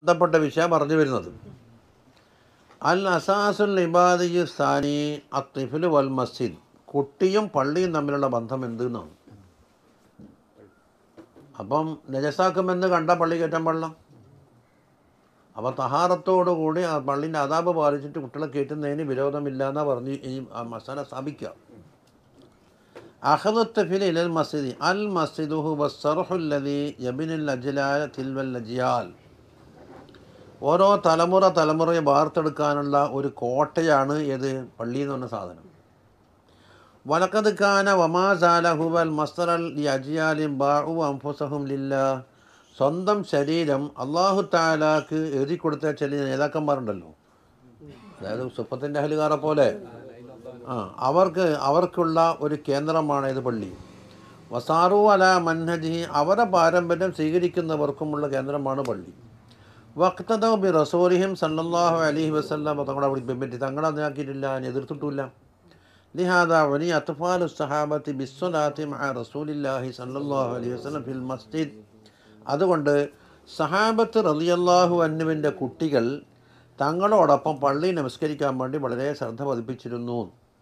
ബന്ധപ്പെട്ട വിഷയം പറഞ്ഞു വരുന്നത് അൽ അസാസുൽ ഇബാദി സാനി അത്തിഫിൽ വൽ മസ്ജിദ് കുട്ടിയും പള്ളിയും തമ്മിലുള്ള ബന്ധം എന്ത് എന്നാണ് അപ്പം നജസാക്കുമെന്ന് കണ്ട പള്ളി കയറ്റാൻ പാടില്ല അപ്പോൾ തഹാറത്തോടുകൂടി ആ പള്ളിൻ്റെ അതാപ് പാലിച്ചിട്ട് കുട്ടികളെ കയറ്റുന്നതിന് വിരോധമില്ല എന്നാണ് പറഞ്ഞ് ഈ ആ മസാല സ്ഥാപിക്കുക അഹദത്തഫിൽ ഇലൽ മസ്ജിദ് അൽ മസ്ജിദുഹു വസ്സർഹുല്ലതി യബിനുൽ അജ്ലാൽ തിൽവൽ അജിയാൽ ഓരോ തലമുറ തലമുറയെ വാർത്തെടുക്കാനുള്ള ഒരു കോട്ടയാണ് ഏത് പള്ളി എന്ന് പറഞ്ഞ സാധനം വലക്കത് ഖാന വമാസാലഹുവൽ മസ്തറൽ ഈ അജിയാലിം ബാഹു അംഫുസഹും ലില്ല സ്വന്തം ശരീരം അള്ളാഹു താലാക്ക് എഴുതി കൊടുത്ത ചില നേതാക്കന്മാരുണ്ടല്ലോ അതായത് സുപ്പത്തിൻ്റെ അഹലുകാരെ പോലെ ആ അവർക്ക് അവർക്കുള്ള ഒരു കേന്ദ്രമാണ് ഇത് പള്ളി വസാറു അല മൻഹജി അവരെ പാരമ്പര്യം സ്വീകരിക്കുന്നവർക്കുമുള്ള കേന്ദ്രമാണ് പള്ളി വക്തദോ ബി റസൂലിഹിം സല്ലല്ലാഹു അലൈഹി വസല്ലം തങ്ങളെ അവിടെ പിൻപറ്റി തങ്ങളെ അതിനാക്കിയിട്ടില്ല അതിനെ എതിർത്തിട്ടില്ല ലിഹാദ വലിയ അത്ഫാലു സഹാബത്തി ബിസ്വലാത്തി മഅ റസൂലില്ലാഹി സല്ലല്ലാഹു അലൈഹി വസല്ലം ഫിൽ മസ്ജിദ് അതുകൊണ്ട് സഹാബത്ത് റളിയല്ലാഹു അന്നുവിൻ്റെ കുട്ടികൾ തങ്ങളോടൊപ്പം പള്ളി നമസ്കരിക്കാൻ വേണ്ടി വളരെ ശ്രദ്ധ പതിപ്പിച്ചിരുന്നു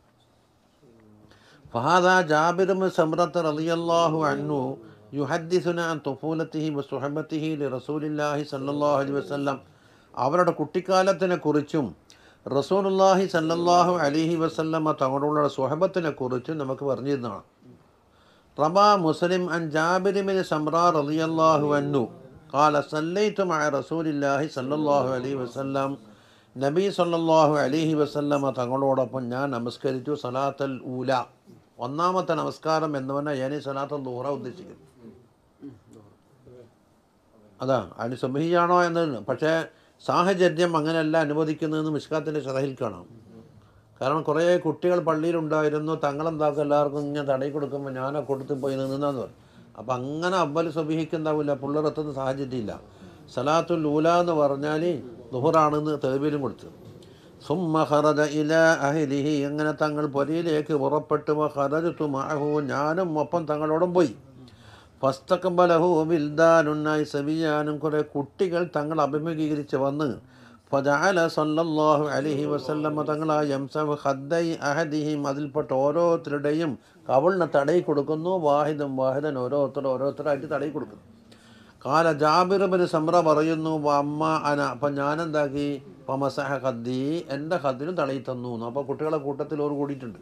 ഫഹാദ ജാബിറും സമ്രത്ത് റളിയല്ലാഹു അൻഹു യുഹദ്ദിസുന അൻ തുഫൂലത്തിഹി വസുഹബത്തിഹി ലി റസൂലില്ലാഹി സല്ലല്ലാഹു അലൈഹി വസല്ലം അവരുടെ കുട്ടിക്കാലത്തിനെ കുറിച്ചും റസൂലുള്ളാഹി സല്ലല്ലാഹു അലൈഹി വസല്ലമ തങ്ങളുടെ സുഹബത്തിനെ കുറിച്ചും നമുക്ക് പറഞ്ഞിരുന്നതാണ് റബാ മുസ്ലിം അൻ ജാബിറിമിൻ സമ്ര റളിയല്ലാഹു അൻഹു قال صليت مع رسول الله صلى الله عليه وسلم നബി സല്ലല്ലാഹു അലൈഹി വസല്ലമ തങ്ങളോടൊപ്പം ഞാൻ നമസ്കരിച്ചു സലാത്തൽ ഊല ഒന്നാമത്തെ നമസ്കാരം എന്ന് പറഞ്ഞാൽ ഞാൻ സലാത്തൽ ദുഹറ ഉദ്ദേശിക്കുന്നു അതാ അതിന് സുബഹിയാണോ എന്ന് പക്ഷേ സാഹചര്യം അങ്ങനെയല്ല അനുവദിക്കുന്നതെന്ന് മിഷ്കാത്തിൻ്റെ ഷറഹിൽ കാണാം കാരണം കുറേ കുട്ടികൾ പള്ളിയിലുണ്ടായിരുന്നു തങ്ങളെന്താക്കും എല്ലാവർക്കും ഇങ്ങനെ തടയി കൊടുക്കുമ്പോൾ ഞാനാ കൊടുത്ത് പോയി നിന്നാന്ന് പറയും അപ്പം അങ്ങനെ അബ്ബൽ സുബഹിക്കുണ്ടാവില്ല പുള്ളറത്തുന്ന സാഹചര്യമില്ല സലാത്തുൽ ഊല എന്ന് പറഞ്ഞാൽ ദുഹറാണെന്ന് തെളിവിലും കൊടുത്തു സുമ്മ ഖറജ ഇല അഹിലിഹി അങ്ങനെ തങ്ങൾ പൊരയിലേക്ക് പുറപ്പെട്ടു ഖറജത്തു മഅഹു ഞാനും ഒപ്പം തങ്ങളോടും പോയി ഫസ്തക്കബലഹു വിൽദാനുന്നായി സബിയാനും കുറേ കുട്ടികൾ തങ്ങൾ അഭിമുഖീകരിച്ച് വന്ന് ഫജഅല സല്ലല്ലാഹു അലൈഹി വസല്ലമ തങ്ങളാ യംസഹു ഖദ്ദൈ അഹദിഹിം അതിൽപ്പെട്ട ഓരോരുത്തരുടെയും കവിളിനെ തടയി കൊടുക്കുന്നു വാഹിദും വാഹിദൻ ഓരോരുത്തർ ഓരോരുത്തരായിട്ട് തടയി കൊടുക്കുന്നു കാല ജാബിറുബിന് സമ്ര പറയുന്നു "വ അമ്മ അന അപ്പം ഞാനെന്താക്കി പമസഹ ഖദ്ദി എൻ്റെ ഖദ്ദിനും തടയി തന്നു അപ്പോൾ കുട്ടികളെ കൂട്ടത്തിൽ ഓർ കൂടിയിട്ടുണ്ട്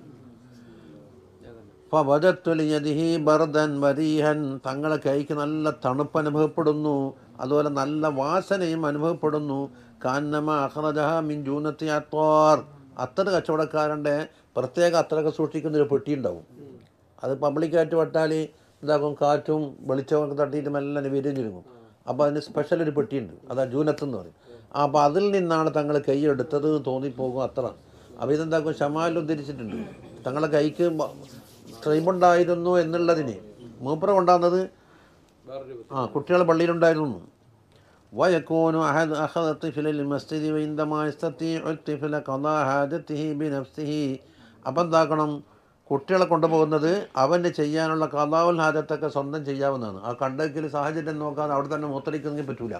ഫവജത്തുലിയതിഹി ബർദൻ വരീഹൻ തങ്ങളെ കൈക്ക് നല്ല തണുപ്പ് അനുഭവപ്പെടുന്നു അതുപോലെ നല്ല വാസനയും അനുഭവപ്പെടുന്നു കാന്നമ അഹ്റജഹ മിൻ ജൂനത്തി അത്വാർ അത്തർ കച്ചവടക്കാരൻ്റെ പ്രത്യേക അത്രയൊക്കെ സൂക്ഷിക്കുന്ന ഒരു പെട്ടി ഉണ്ടാവും അത് പബ്ലിക്കായിട്ട് വട്ടാൽ ഇതാക്കും കാറ്റും വെളിച്ചമൊക്കെ തട്ടിയിട്ട് മെല്ലെ വിരിഞ്ഞിരുങ്ങും അപ്പോൾ അതിന് സ്പെഷ്യൽ ഒരു പെട്ടിയുണ്ട് അതാ ജൂനത്ത് എന്ന് പറയും അപ്പോൾ അതിൽ നിന്നാണ് തങ്ങൾ കൈയെടുത്തത് എന്ന് തോന്നിപ്പോകും അത്ര അപ്പോൾ ഇതെന്താക്കും ഷമാൽ ഉദ്ധരിച്ചിട്ടുണ്ട് തങ്ങളെ കൈക്ക് ട്രൈബുണ്ടായിരുന്നു എന്നുള്ളതിന് മൂപ്പറ കൊണ്ടാകുന്നത് ആ കുട്ടികൾ പള്ളിയിലുണ്ടായിരുന്നു ويكون أحد أخذ الطفل للمسجد وعندما يستطيع الطفل قضاء حاجته بنفسه അപ്പം എന്താക്കണം കുട്ടികളെ കൊണ്ടുപോകുന്നത് അവന് ചെയ്യാനുള്ള കഥാവുൽ ഹാജത്തൊക്കെ സ്വന്തം ചെയ്യാവുന്നതാണ് ആ കണ്ടക്കിൽ സാഹചര്യം നോക്കാതെ അവിടെ തന്നെ മൂത്രയ്ക്കുന്നെങ്കിൽ പറ്റൂല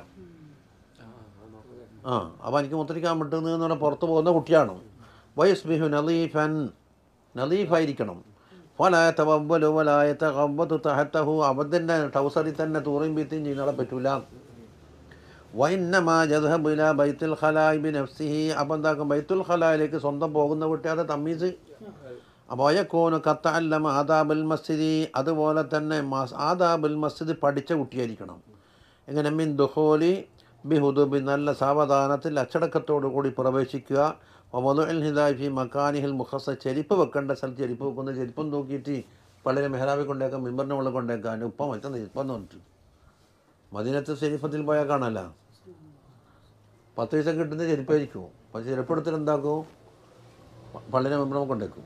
ആ അപ്പോൾ എനിക്ക് മുദ്രിക്കാൻ പറ്റുന്നത് എന്ന് പറഞ്ഞാൽ പുറത്ത് പോകുന്ന കുട്ടിയാണ് വയസ്ബിഹു നലീഫൻ നലീഫായിരിക്കണം ഫലായ തവ്വലു വലായ തവ്വത്തു തഹത്തഹു അവൻ്റെ ടൗസറിൽ തന്നെ തൂറിയും ബീത്തിയും ചെയ്യുന്നവിടെ പറ്റൂല വൈന്നമാ ജദ്ഹബ് ഇല ബൈത്തുൽ ഖലായി ബി നഫ്സിഹി അപ്പോൾ എന്താക്കും ബൈത്തുൽ ഖലായിലേക്ക് സ്വന്തം പോകുന്ന കുട്ടി അത് തമ്മീസ് അപ്പോൾ അയക്കോന് കത്ത അല്ലമ ആദാബുൽ മസ്ജിദി അതുപോലെ തന്നെ മസ് ആദാബുൽ മസ്ജിദ് പഠിച്ച കുട്ടിയായിരിക്കണം എങ്ങനെ മിൻ ദുഹോലി ബിഹുദുബി നല്ല സാവധാനത്തിൽ അച്ചടക്കത്തോടു കൂടി പ്രവേശിക്കുക വമതുൽ ഹിദായ് ഫി മക്കാനിഹിൽ മുഖസ ചെരിപ്പ് വെക്കേണ്ട സ്ഥലത്ത് ചെരിപ്പ് വെക്കുന്ന ചെരുപ്പം നോക്കിയിട്ട് പള്ളിയിലെ മെഹ്റാബി കൊണ്ടേക്കാം മിമ്പറിൻ്റെ മുകളിൽ കൊണ്ടേക്കാൻ ഉപ്പം വെച്ചാൽ ചെരുപ്പം പറഞ്ഞിട്ട് മദീനത്തെ ശരീഫത്തിൽ പോയാൽ കാണാല്ല പത്ത് പൈസ കിട്ടുന്ന ചെരുപ്പായിരിക്കും പക്ഷെ ചെരുപ്പെടുത്തിട്ട് എന്താക്കും പള്ളിനെ മെമ്പറം കൊണ്ടേക്കും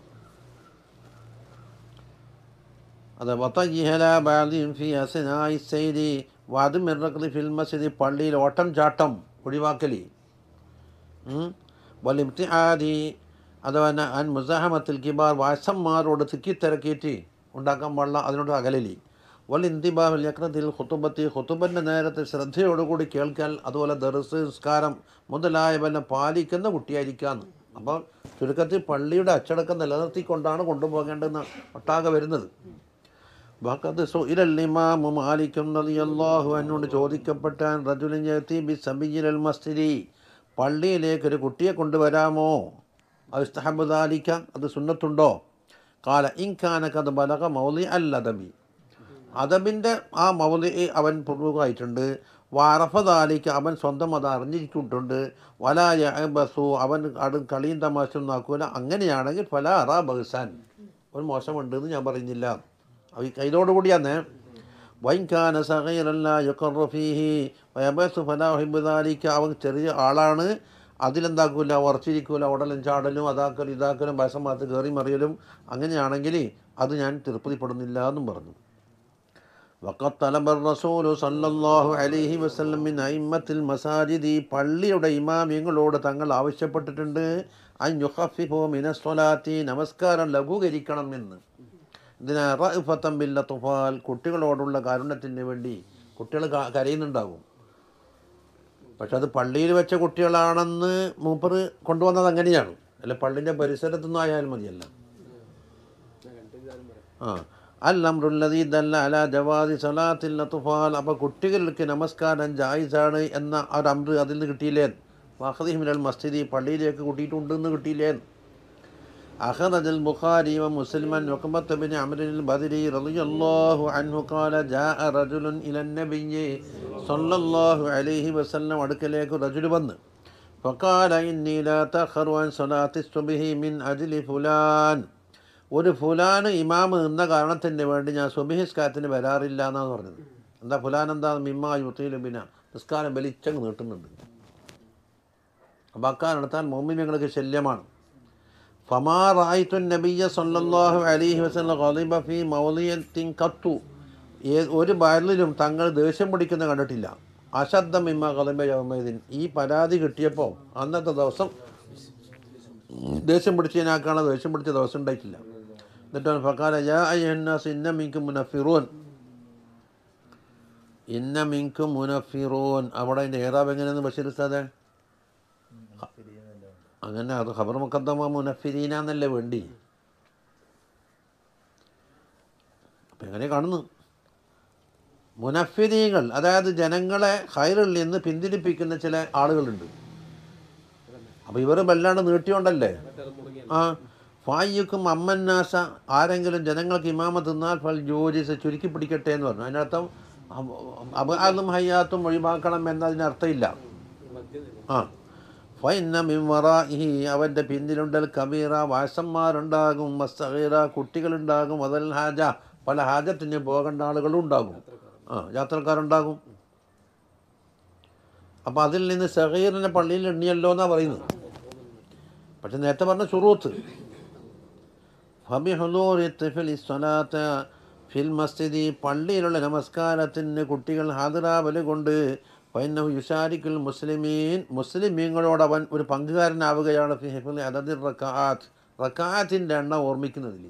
അതെ വത്തജിഹല ബാലിം ഫി അസനായി സൈരി വാദ് മിറക്കലി ഫിൽ മസ്ജിദ് പള്ളിയിൽ ഓട്ടം ചാട്ടം ഒഴിവാക്കലി വലിംതിആദി അതുപോലെ അൻ മുസാഹമത്തിൽ കിബാർ വാസന്മാരോട് തിക്കിത്തിരക്കിയിട്ട് ഉണ്ടാക്കാൻ പാടില്ല അതിനോട് അകലലി വൽ ഇന്തിബാഹുൽ യക്രത്തിൽ ഖുത്തുബത്തി ഖുത്തുബൻ്റെ നേരത്തെ ശ്രദ്ധയോടുകൂടി കേൾക്കൽ അതുപോലെ ദർസ് നിസ്കാരം മുതലായവെല്ലാം പാലിക്കുന്ന കുട്ടിയായിരിക്കാന്ന് അപ്പോൾ ചുരുക്കത്തിൽ പള്ളിയുടെ അച്ചടക്കം നിലനിർത്തിക്കൊണ്ടാണ് കൊണ്ടുപോകേണ്ടതെന്ന് ഒട്ടാകെ വരുന്നത് വഖദ് സുഇലൽ ഇമാമു മാലിക്കും റളിയല്ലാഹു അൻഹുവിനോട് ചോദിക്കപ്പെട്ടാൻ റജുലിൻ യഅതി ബി സബിയിലൽ മസ്ജിദി പള്ളിയിലേക്ക് ഒരു കുട്ടിയെ കൊണ്ടുവരാമോ അസ്തഹബ് ദാലിക അത് സുന്നത്തുണ്ടോ കാല ഇൻകാനക്കത് ബലക മൗലി അൽ അദബി അദബിൻ്റെ ആ മൗലി അവൻ പൂർവ്വമായിട്ടുണ്ട് വാറഫ ദാലിക്ക് അവൻ സ്വന്തം അത് അറിഞ്ഞിരിക്കിട്ടുണ്ട് വലായ ബസു അവൻ അടു കളിയും തമാശയും നോക്കൂല അങ്ങനെയാണെങ്കിൽ ഫല അറാ ബഹ്സാൻ ഒരു മോശമുണ്ടെന്ന് ഞാൻ പറയുന്നില്ല അവ ഇതോടുകൂടിയാന്ന് വൈൻകാന സഹീറല്ല യുക്കറുഫീഹി വയബസ് ഫലാഹിബുദാലിക്ക് അവൻ ചെറിയ ആളാണ് അതിലെന്താക്കൂല ഉറച്ചിരിക്കൂല ഉടലും ചാടലും അതാക്കലും ഇതാക്കലും ബസമാത്ത് കയറി മറിയലും അങ്ങനെയാണെങ്കിൽ അത് ഞാൻ തൃപ്തിപ്പെടുന്നില്ല എന്നും പറഞ്ഞു വഖത്ത് തലബർ റസൂലു സല്ലല്ലാഹു അലൈഹി വസല്ലം മിൻ അയിമ്മത്തിൽ മസാജിദി പള്ളിയുടെ ഇമാമിയങ്ങളോട് തങ്ങൾ ആവശ്യപ്പെട്ടിട്ടുണ്ട് അൻ യുഖഫിഫു മിനസ്വലാത്തി നമസ്കാരം ലഘൂകരിക്കണം എന്ന് ഇതിന് റഫത്തം ബില്ല തുഫാൽ കുട്ടികളോടുള്ള കാരുണ്യത്തിന് വേണ്ടി കുട്ടികൾ ക- കരയുന്നുണ്ടാകും പക്ഷെ അത് പള്ളിയിൽ വെച്ച കുട്ടികളാണെന്ന് മൂപ്പർ കൊണ്ടുവന്നത് അങ്ങനെയാണ് അല്ല പള്ളിൻ്റെ പരിസരത്തൊന്നും ആയാലും മതിയല്ല ആ അല്ലംറുല്ലതി ദല്ല അല ജവാദി സലാത്തിൽ തുഫാൽ അപ്പോൾ കുട്ടികൾക്ക് നമസ്കാരം ജായിസാണ് എന്ന ഒരു അമ്ര അതിൽ നിന്ന് കിട്ടിയില്ലേ വഹദിഹിമിനൽ മസ്ജിദി പള്ളിയിലേക്ക് കൂട്ടിയിട്ടുണ്ടെന്ന് കിട്ടിയില്ലേ أخرج البخاري ومسلما وقبة بن عمرو البدري رضي الله عنه قال جاء رجل إلى النبي صلى الله عليه وسلم അടുക്കലേക്ക് رجل വന്ന് فقال إني لا تأخر عن صلاة الصبح من أجل فلان ഒരു ഫുലാൻ ഇമാമ് നിന്ന കാരണത്തിന് വേണ്ടി ഞാൻ സുബഹിസ്കാരത്തിന് വരാറില്ല എന്നാണ് പറഞ്ഞത് എന്താ ഫുലാൻ എന്താ മിമ്മ യുത്തീലും പിന്നെ നിസ്കാരം വലിച്ചങ്ങ് നീട്ടുന്നുണ്ട് അപ്പോൾ അക്കാരണത്താൽ മോമിനങ്ങൾക്ക് ശല്യമാണ് ഫമാ റായിത്തു നബിയ സല്ലല്ലാഹു അലൈഹി വസല്ലം ഖളിബ ഫീ മൗലിയത്തിൻ കത്തു ഏ- ഒരു ബാരലിലും തങ്ങൾ ദേഷ്യം പിടിക്കുന്ന കണ്ടിട്ടില്ല അശബ്ദം ഇമ്മ ഖളിബ യൗമൈദിൻ ഈ പരാതി കിട്ടിയപ്പോൾ അന്നത്തെ ദിവസം ദേഷ്യം പിടിച്ചതിനാക്കാണ് ദേഷ്യം പിടിച്ച ദിവസം ഉണ്ടായിട്ടില്ല എന്നിട്ട് ഫക്കാല യാ അയ്യന്നാസ് ഇന്ന മിങ്കും മുനഫിറൂൻ ഇന്ന മിങ്കും മുനഫിറൂൻ അവിടെ അതിൻ്റെ ഏറാബ് എങ്ങനെയെന്ന് ബഷീർ ഉസ്താദേ അങ്ങനെ അത് ഖബർ മുഖദ്ദമ മുനഫിരീന എന്നല്ലേ വേണ്ടി അപ്പം എങ്ങനെ കാണുന്നു മുനഫിരീകൾ അതായത് ജനങ്ങളെ ഹൈറിൽ നിന്ന് പിന്തിരിപ്പിക്കുന്ന ചില ആളുകളുണ്ട് അപ്പോൾ ഇവർ വല്ലാണ്ട് നീട്ടിയോണ്ടല്ലേ ആ ഫായിക്കും അമ്മന്നാസ ആരെങ്കിലും ജനങ്ങൾക്ക് ഇമാമ തിന്നാൽ ഫൽ ജോജിസ് ചുരുക്കി പിടിക്കട്ടെ എന്ന് പറഞ്ഞു അതിനർത്ഥം അബാദും ഹയ്യാത്തും ഒഴിവാക്കണം എന്നതിനർത്ഥമില്ല ആ ഫൈന മിൻവറാഹി അവൻ്റെ പിന്നിലുണ്ടൽ കബീറ വാസന്മാരുണ്ടാകും മസ്തീറ കുട്ടികളുണ്ടാകും അതൽ ഹാജ പല ഹാജത്തിന് പോകേണ്ട ആളുകളും ഉണ്ടാകും ആ യാത്രക്കാരുണ്ടാകും അപ്പോൾ അതിൽ നിന്ന് സഹീറിനെ പള്ളിയിൽ എണ്ണിയല്ലോ എന്നാണ് പറയുന്നത് പക്ഷെ നേരത്തെ പറഞ്ഞ ഷുറൂത്ത് ഫബിഹുലൂറി തിഫിലി സ്വലാത്ത ഫിൽ മസ്ജിദി പള്ളിയിലുള്ള നമസ്കാരത്തിന് കുട്ടികൾ ഹാദിറാവല് കൊണ്ട് പൈനഹു യുഷാരിക്കുൽ മുസ്ലിമീൻ മുസ്ലിമീങ്ങളോട് അവൻ ഒരു പങ്കുകാരനാവുകയാണ് ഫി ഹിഫിൽ അദദിർ റക്കാത്ത് റക്കാത്തിൻ്റെ എണ്ണം ഓർമ്മിക്കുന്നതിൽ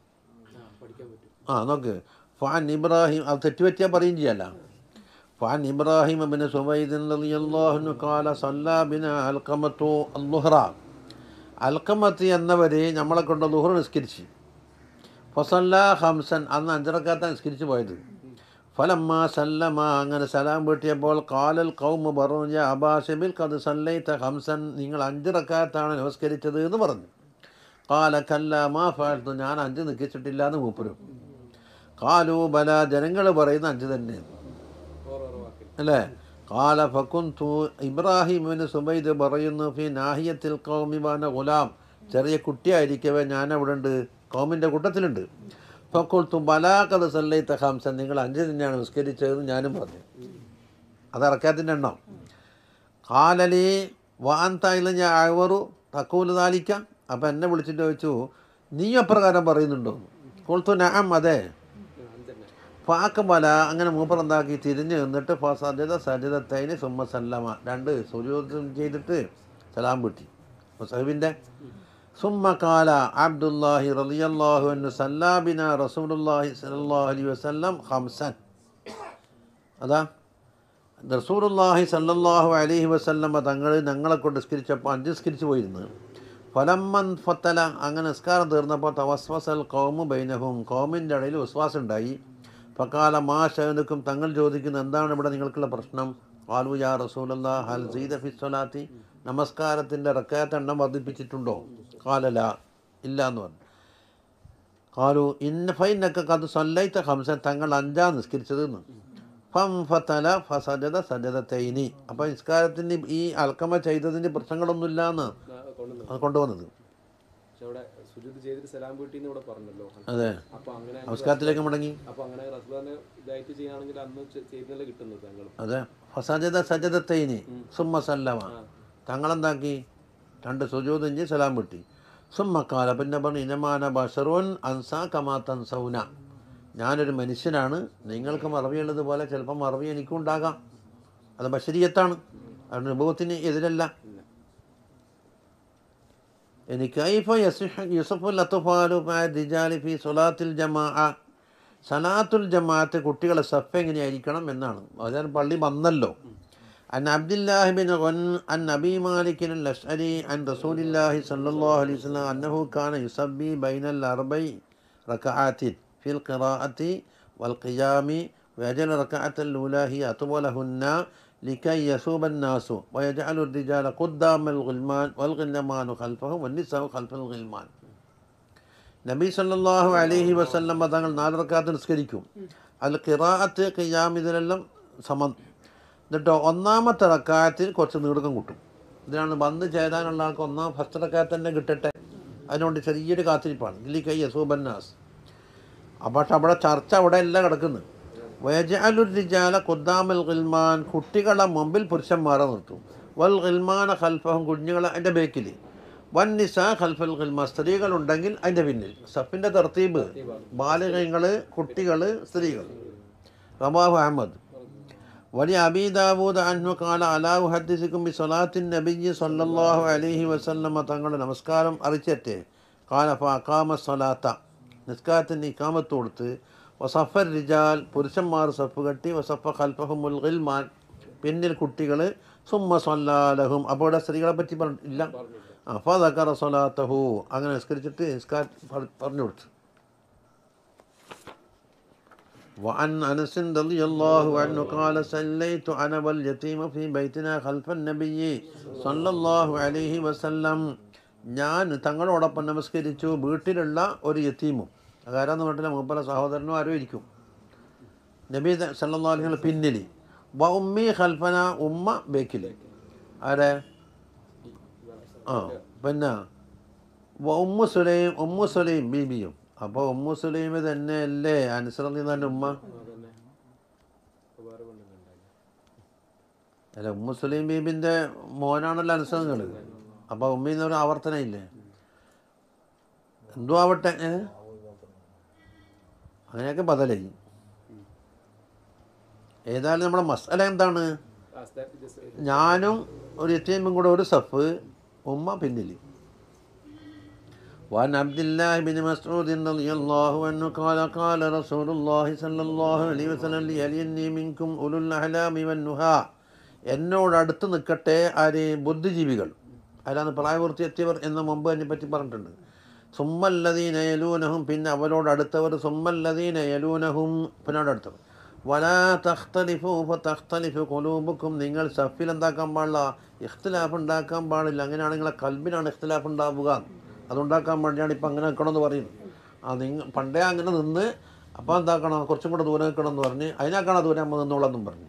ആ നോക്ക് ഫാൻ ഇബ്രാഹിം അത് തെറ്റുപറ്റിയാൽ പറയും ചെയ്യല്ല ഫാൻ ഇബ്രാഹിം ബിൻ സുബൈദിൻ റളിയല്ലാഹു അൻഹു ഖാല സല്ലാ ബിന അൽഖമത്തു അൽലുഹ്റ അൽഖമത്ത് എന്നവർ നമ്മളെ കൊണ്ട് ലുഹർ നിസ്കരിച്ച് ഫസല്ല ഹംസൻ അന്ന് അഞ്ചറക്കാത്ത നിസ്കരിച്ച് പോയത് ഫലമ്മ സല്ലമ അങ്ങനെ സലാം വീട്ടിയപ്പോൾ കാലൽ കൗമ പറഞ്ഞു അബാഷബിൽ കത് സല്ലൈത്ത ഹംസൻ നിങ്ങൾ അഞ്ച് റക്കാത്താണ് നമസ്കരിച്ചത് എന്ന് പറഞ്ഞു കാല കല്ല മാ ഫാഴ്ത്തു ഞാൻ അഞ്ച് നിൽക്കിച്ചിട്ടില്ല എന്ന് മൂപ്പരും കാലു ബല ജനങ്ങൾ പറയുന്ന അഞ്ച് തന്നെ അല്ലേ കാല ഫക്കുന്തു ഇബ്രാഹിമിന് സുബൈദ് പറയുന്നു ഫി നാഹിയത്തിൽ കൗമിബാന ഗുലാം ചെറിയ കുട്ടിയായിരിക്കവേ ഞാൻ അവിടെ ഉണ്ട് കൗമിൻ്റെ കൂട്ടത്തിലുണ്ട് ഫക്കുൽത്തു ബലാക്കത് സല്ലൈത്ത ഹംസൻ നിങ്ങൾ അഞ്ച് തന്നെയാണ് നിസ്കരിച്ചതെന്ന് ഞാനും പറഞ്ഞു അത് ഇറക്കാത്തിൻ്റെ എണ്ണം കാലലി വാന്തായില്ല ഞാൻ അഴവറു തക്കൂല് താലിക്കാം അപ്പം എന്നെ വിളിച്ചിട്ട് ചോദിച്ചു നീ അപ്രകാരം പറയുന്നുണ്ടോ കൊളുത്തു നാം അതെ ഫാക്കബല അങ്ങനെ മൂപ്പർ എന്താക്കി തിരിഞ്ഞ് നിന്നിട്ട് സജത സജിതത്തൈന് സുമ്മ സല്ലമ രണ്ട് സുജൂദം ചെയ്തിട്ട് സലാം വിട്ടി മുസഹിബിൻ്റെ ثم قال عبد الله رضي الله عنه صلى بنا رسول الله صلى الله عليه وسلم خمسا അതാ റസൂലുള്ളാഹി സല്ലല്ലാഹു അലൈഹി വസല്ലമ തങ്ങൾ ഞങ്ങളെ കൊണ്ട് നിസ്കരിച്ചപ്പോൾ അഞ്ച് നിസ്കരിച്ചു പോയിരുന്നു ഫലമ്മൻ ഫത്തല അങ്ങനെ നിസ്കാരം തീർന്നപ്പോൾ തവസ്വസൽ കൗമു ബൈനഹും കൗമിൻ്റെ ഇടയിൽ വിശ്വാസം ഉണ്ടായി ഫക്കാല മാ ഷഹനുക്കും തങ്ങൾ ചോദിക്കുന്നത് എന്താണ് ഇവിടെ നിങ്ങൾക്കുള്ള പ്രശ്നം ആലു യാ റസൂലല്ലാ ഹൽ സീദ ഫി സ്വലാത്തി നമസ്കാരത്തിൻ്റെ റക്കാത്ത് എണ്ണം വർദ്ധിപ്പിച്ചിട്ടുണ്ടോ കാലല ഇല്ല എന്ന് പറഞ്ഞു കാലു ഇന്ന ഫൈനൊക്കെ കത് സല്ലൈത്ത ഹംസൻ തങ്ങൾ അഞ്ചാം നിസ്കരിച്ചത് എന്ന് ഫം ഫത്തല ഫസജത സജതത്തൈനി അപ്പോൾ നിസ്കാരത്തിൻ്റെ ഈ അൽക്കമ ചെയ്തതിൻ്റെ പ്രശ്നങ്ങളൊന്നുമില്ല എന്ന് കൊണ്ടുവന്നു അത് കൊണ്ടുവന്നത് പക്ഷെ അവിടെ സുജൂത് ചെയ്തിട്ട് സലാം വീട്ടിന്ന് ഇവിടെ പറഞ്ഞല്ലോ അതെ അപ്പൊ അങ്ങനെ നമസ്കാരത്തിലേക്ക് മടങ്ങി അപ്പൊ അങ്ങനെ റസൂലിനെ ഇതായിട്ട് ചെയ്യുകയാണെങ്കിൽ അന്ന് ചെ- ചെയ്യുന്നതല്ലേ കിട്ടുന്നത് തങ്ങളും അതെ ഫസജത സജതത്തൈനി സുമ്മ സല്ലമ തങ്ങളെന്താക്കി രണ്ട് സുജൂതിഞ്ച് സലാം വിട്ടി സുമ്മക്കാല പിന്നെ പറഞ്ഞു ഇനമാന ബഷറുൻ അൻസാ കമാത്തൻ സൗന ഞാനൊരു മനുഷ്യനാണ് നിങ്ങൾക്ക് മറവിയുള്ളത് പോലെ ചിലപ്പോൾ മറവി എനിക്കും ഉണ്ടാകാം അത് ബഷരീയത്താണ് അത് അനുഭവത്തിന് എതിരല്ല ഇനി കൈഫ യസിഹ് യുസഫുൽ അത്തുഫാലു ദിജാലി ഫി സുലാത്തിൽ ജമാ സലാത്തുൽ ജമാഅത്ത് കുട്ടികളെ സഫ് എങ്ങനെയായിരിക്കണം എന്നാണ് അതായത് പള്ളി വന്നല്ലോ അൻ അബ്ദുല്ലാഹി ബിൻ ഗൻ അൻ നബി മാലിക്കിൻ അഷ്അരി അൻ റസൂലില്ലാഹി സല്ലല്ലാഹു അലൈഹി വസല്ലം അന്നഹു കാന യുസബ്ബി ബൈനൽ അർബൈ റകഅത്തിൻ ഫിൽ ഖിറാഅത്തി വൽ ഖിയാമി ويجعل الركعة الأولى هي أطولهن لكي يثوب الناس ويجعل الرجال قدام الغلمان والغلمان خلفهم والنساء خلف الغلمان നബി സല്ലല്ലാഹു അലൈഹി വസല്ലം തങ്ങൾ നാല് റക്കാത്ത് നിസ്കരിക്കും അൽ ഖിറാഅത്ത് ഖിയാം ഇതിലെല്ലാം സമം എന്നിട്ടോ ഒന്നാമത്തെ റക്കാത്തിൽ കുറച്ച് നീടക്കം കിട്ടും ഇതിനാണ് ബന്ദ് ചേരാനുള്ള ആൾക്ക് ഒന്നാം ഫസ്റ്റ് റക്കാത്ത് തന്നെ കിട്ടട്ടെ അതിനുകൊണ്ട് ചെറിയൊരു കാത്തിരിപ്പാണ് ഇല്ലി കൈ യസൂബന്നാസ് അപ്പോൾ പക്ഷെ അവിടെ ചർച്ച അവിടെ എല്ലാം കിടക്കുന്നു വയജാലുർ റിജാല ഖുദ്ദാമൽ ഗിൽമാൻ കുട്ടികളെ മുമ്പിൽ പുരുഷന്മാരെ നിർത്തും വൽ ഗിൽമാന ഖൽഫഹും കുഞ്ഞുങ്ങളെ അതിൻ്റെ ബേക്കിൽ വൻ നിസ ഖൽഫൽ ഗിൽമാൻ സ്ത്രീകളുണ്ടെങ്കിൽ അതിൻ്റെ പിന്നിൽ സഫിൻ്റെ തർത്തീബ് ബാലികങ്ങൾ കുട്ടികൾ സ്ത്രീകൾ റമാഹു അഹമ്മദ് വലിയ അബി ദാവൂദ് അൻഹു കാല അലാഹു ഹദ്ദിസിക്കും ബി സലാത്തിൻ നബിജി സല്ലല്ലാഹു അലൈഹി വസല്ലമ തങ്ങളുടെ നമസ്കാരം അറിയിച്ചേറ്റേ കാല ഫാക്കാമ സലാത്ത നിസ്കാരത്തിൻ്റെ ഇക്കാമത്ത് കൊടുത്ത് വസഫർ റിജാൽ പുരുഷന്മാർ സഫ് കെട്ടി വസഫ ഖൽഫഹുമുൽ ഗിൽമാൻ പിന്നിൽ കുട്ടികൾ സുമ്മ സല്ലാലഹും അപ്പോൾ ഇവിടെ സ്ത്രീകളെ പറ്റി പറഞ്ഞില്ല അപ്പോൾ ദക്കറ സലാത്തഹു അങ്ങനെ നിസ്കരിച്ചിട്ട് നിസ്കാരം പറ- പറഞ്ഞു കൊടുത്തു وعن أنس رضي الله عنه قال صليت أنا واليتيم في بيتنا خلف النبي صلى الله عليه وسلم ഞാൻ തങ്ങളോടൊപ്പം നമസ്കരിച്ചു വീട്ടിലുള്ള ഒരു യത്തീമും അതാരാന്ന് പറഞ്ഞില്ല മൂപ്പല സഹോദരനും ആരും ഇരിക്കും നബി സല്ലാഹുങ്ങൾ പിന്നിൽ വ ഉമ്മി ഖൽഫന ഉമ്മ ബേക്കിൽ ആരെ ആ പിന്നെ വ ഉമ്മു സുലൈം ഉമ്മു സുലൈം ബീബിയും അപ്പോൾ ഉമ്മു സുലൈം തന്നെയല്ലേ അനുസരണീന്നാൻ്റെ ഉമ്മ അതന്നെ വേറെ പെണ്ണുങ്ങളുണ്ടായി അല്ല ഉമ്മു സുലൈം ബീബിൻ്റെ മോനാണല്ലോ അനുസരണങ്ങൾ അപ്പോൾ ഉമ്മയിൽ നിന്ന് ഒരു ആവർത്തനം ഇല്ലേ എന്തോ ആവട്ടെ ഏ? അങ്ങനെയൊക്കെ ബദലായി ഏതായാലും നമ്മുടെ മസാല എന്താണ് ആ step just- ഞാനും ഒരു എത്തിയമ്പും കൂടെ ഒരു സഫ് ഉമ്മ പിന്നിൽ وعن عبد الله بن مسعود رضي الله عنه قال قال رسول الله صلى الله عليه وسلم ليليني منكم أولو الأحلام والنهى എന്നോട് അടുത്ത് നിൽക്കട്ടെ ആര് ബുദ്ധിജീവികൾ ആരാണ് പ്രായപൂർത്തി എത്തിയവർ എന്ന് മുമ്പ് അതിനെ പറ്റി പറഞ്ഞിട്ടുണ്ട് സുമ്മല്ലദീന യലൂനഹും പിന്നെ അവരോട് അടുത്തവർ സുമ്മല്ലദീന യലൂനഹും പിന്നോട് അടുത്തവർ വലാ തഖ്തലിഫു ഫതഖ്തലിഫു ഖുലൂബുക്കും നിങ്ങൾ സഫിൽ എന്താക്കാൻ പാടില്ല ഇഖ്തിലാഫ് ഉണ്ടാക്കാൻ പാടില്ല അങ്ങനെയാണ് നിങ്ങളെ കൽബിനാണ് ഇഖ്തിലാഫ് ഉണ്ടാവുക അതുണ്ടാക്കാൻ വേണ്ടിയാണ് ഇപ്പം അങ്ങനെ നിൽക്കണമെന്ന് പറയുന്നത് ആ നിങ്ങൾ പണ്ടേ അങ്ങനെ നിന്ന് അപ്പോൾ എന്താക്കണം കുറച്ചും കൂടെ ദൂരം നിൽക്കണം എന്ന് പറഞ്ഞ് അതിനേക്കാണ് ദൂരം നമ്മൾ നിന്നോളെന്നും പറഞ്ഞു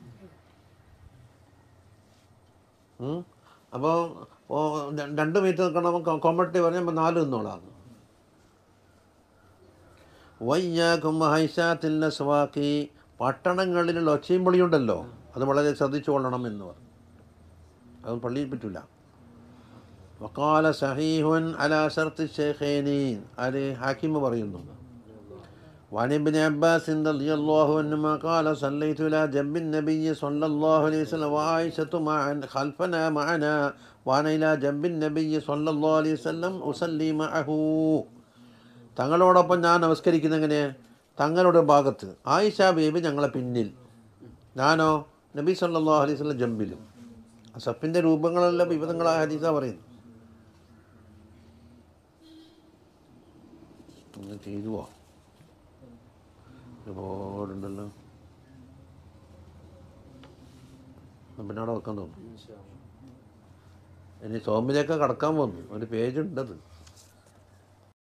ഉം. അപ്പോൾ ഓ, ര- രണ്ട് മീറ്റർ നിൽക്കണം കോമ്പറ്റി പറഞ്ഞപ്പോൾ നാല് നിന്നോളാം വയ്യാക്കും ഹൈസാത്തില്ല സ്വാക്കി പട്ടണങ്ങളിലുള്ള ഒച്ചയും പൊളിയുണ്ടല്ലോ അത് വളരെ ശ്രദ്ധിച്ചു കൊള്ളണം എന്ന് പറഞ്ഞു അത് പള്ളിയിൽ പറ്റില്ല വക്കാല സഹീഹുൻ അലാ ഷർത്ത് ഷേഖേനി അത് ഹാക്കിമ് പറയുന്നു وعن ابن عباس رضي الله عنهما قال صليت إلى جنب النبي صلى الله عليه وسلم وعائشة معا خلفنا معنا وأنا إلى جنب النبي صلى الله عليه وسلم أصلي معه തങ്ങളോടൊപ്പം ഞാൻ നമസ്കരിക്കുന്ന എങ്ങനെ തങ്ങളുടെ ഭാഗത്ത് ആയിഷ ബേബി ഞങ്ങളെ പിന്നിൽ ഞാനോ നബി സല്ലല്ലാഹു അലൈഹി വസല്ലം ജമ്പിലും സഫിൻ്റെ രൂപങ്ങളെല്ലാം വിവിധങ്ങളായ ഹദീസ പറയുന്നു ഒന്ന് ചെയ്തു പോവാം ഒരുപാടുണ്ടല്ലോ എന്നാ പിന്നെ അവിടെ വെക്കാൻ തോന്നുന്നു ഇനി സോമിലേക്ക് കടക്കാൻ പോകുന്നു ഒരു പേജ് ഉണ്ടത്